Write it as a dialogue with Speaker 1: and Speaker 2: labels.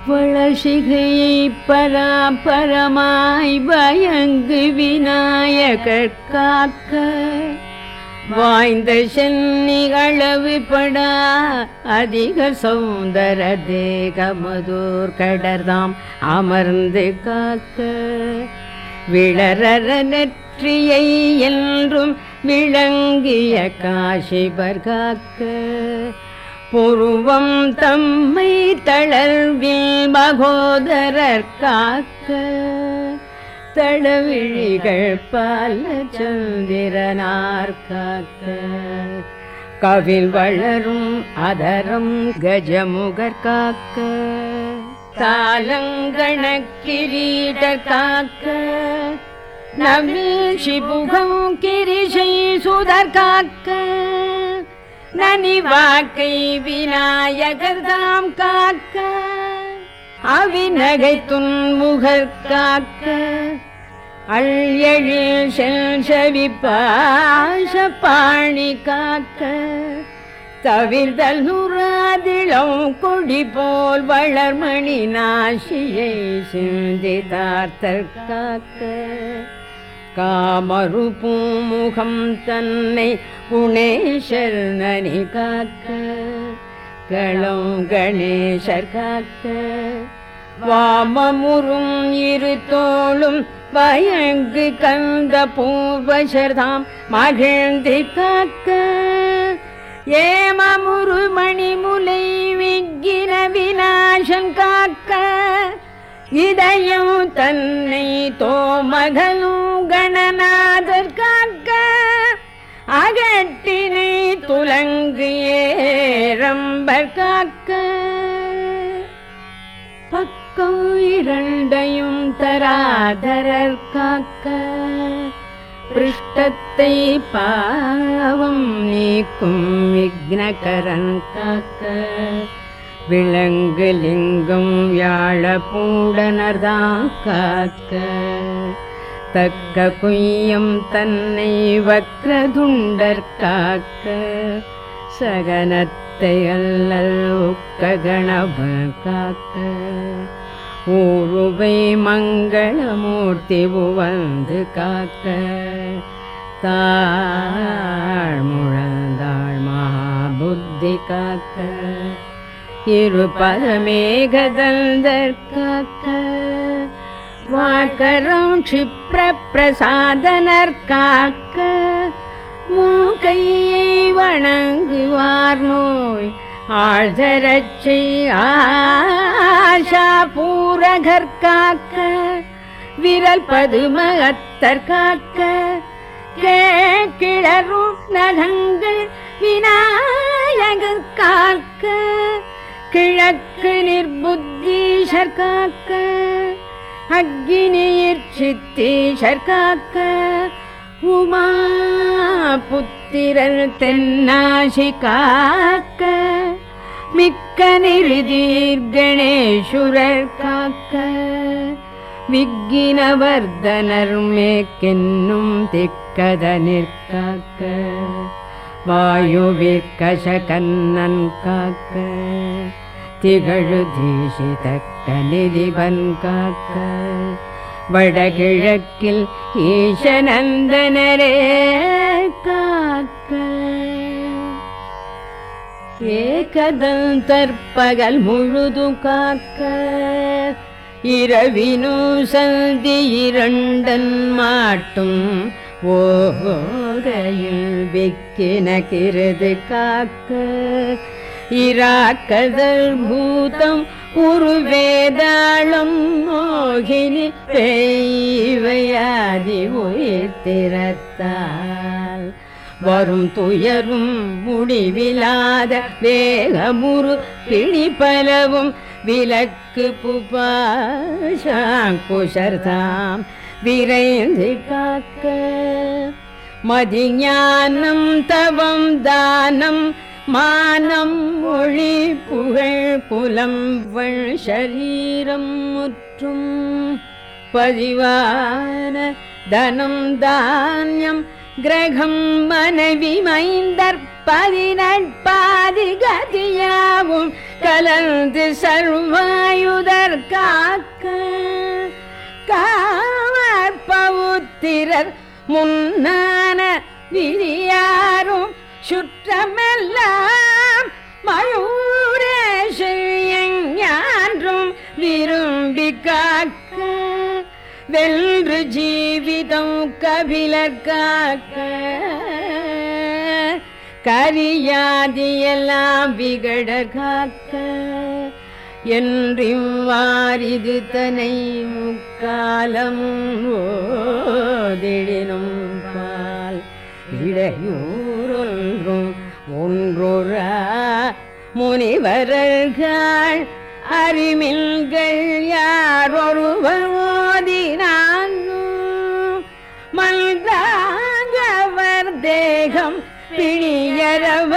Speaker 1: வளசிகையை பராபரமாய் பயங்கு விநாயகர் காக்க வாய்ந்த சென்னிகளவு படா அதிக சௌந்தர தேகமதோர் கடர்தாம் அமர்ந்து காக்க விளரற நெற்றியை என்றும் விளங்கிய காசிபர் காக்க புருவம் தம்மை தளர்வில் மகோதரர் காக்க தளவிழிகள் பல சந்திரனார் காக்க கவில் வளரும் அதரம் கஜமுகர் காக்க தாளங்கண கிரீடர் காக்க நவில் சிபுகம் கிரிசை சுதர் காக்க நனிவாக்கை விநாயகர் தாம் காக்க அவிநகை துன்முகர் காக்க அழ்யழில் செல்சவி பாச பாணி காக்க தவிர்தல் நுறாதிளம் கொடி போல் வளர்மணி நாசியை சிந்திதார்த்தர் காக்க காமரு பூமுகம் தன்னை குணேஷர் நனி காக்க களம் கணேசர் காக்க வாமமுறும் இரு தோளும் பயங்கு கந்த பூர்வசர்தாம் மகிழ்ந்து காக்க ஏமமுரு மணிமுலை விக்கின விநாசம் காக்க இதயம் தன்னை தோமகனும் கணநாதர் காக்க அகட்டினை துலங்கு ஏரம்பர் காக்க பக்கம் இரண்டையும் தராதரர் காக்க பிருஷ்டத்தை பாவம் நீக்கும் விக்னகரன் காக்க விலங்கு லிங்கம் வியாழ பூடனர்தான் காக்க தக்க குய்யம் தன்னை வக்ரதுண்டர் காக்க சகனத்தை அல்லல் உக்க கணப காக்க ஊருவை மங்களமூர்த்தி உவந்து காக்க தாழ் முழந்தாள் மகாபுத்தி காக்க இருபத மேகதந்தர் காக்க வாக்கரம் க்ஷிப்ர பிரசாதனர் காக்க மூக்கையை வணங்குவார் நோய் ஆழ்தரச்சை ஆஷா பூரகர் காக்க விரல் பதுமகத்தர் காக்க கிளரும் நகங்கள் விநாயகர் காக்க கிழக்கு நிர்புத்தீஷர் காக்க அக்னியிற் சித்தீஷர் காக்க உமா புத்திரர் தென்னாசி காக்க மிக்க நிருதீர் கணேசுரர் காக்க விக்கினவர்தனர் மேக்கென்னும் திக்கத நிற்காக்க வாயுவிற்கச கண்ணன் காக்க திகழு தீசிதக்க நிதிபன் காக்க வடகிழக்கில் ஈசநந்தனரே காக்க ஏகதந்தற்பகல் முழுதும் காக்க இரவினு சந்தி இரண்டன் மாட்டும் ஓகையில் வெக்கின கிருது காக்க இராக்கதல் பூதம் உருவேதாளம் மோகினி பெய்வையாதி உயிர்த்திரத்தால் வரும் துயரும் முடிவிலாத வேகமுறு பிணிப்பலவும் விலக்கு புபாஷாங்குஷர்தாம் விரைந்து காக்க மதிஞானம் தவம் தானம் மானம் மொழி புகழ் புலம்பள் சரீரம் முற்றும் பதிவான தனம் தானியம் கிரகம் மனைவி மைந்தர் பதினட்பாத ஆதி கதியாவும் கலந்து சர்வாயுதர் காக்க காவர் பவுத்திரர் முன்னான விதியாரும் சுற்றமெல்லாம் மயூரேஷையஞ்ஞான்றும் விரும்பி காக்க வென்று ஜீவிதம் கபிலர் காக்க கரியாதியெல்லாம் விகட காக்க என்றும் வாரிது தனை முக்காலம் ஓதிடினும் பால் இடையூறொன்றும் ஒன்றொரா முனிவர்கள் அறிமில்கள் யார் ஒருவர் ஓதினாலும் மல்தாங்கவர் தேகம் பிணியரவ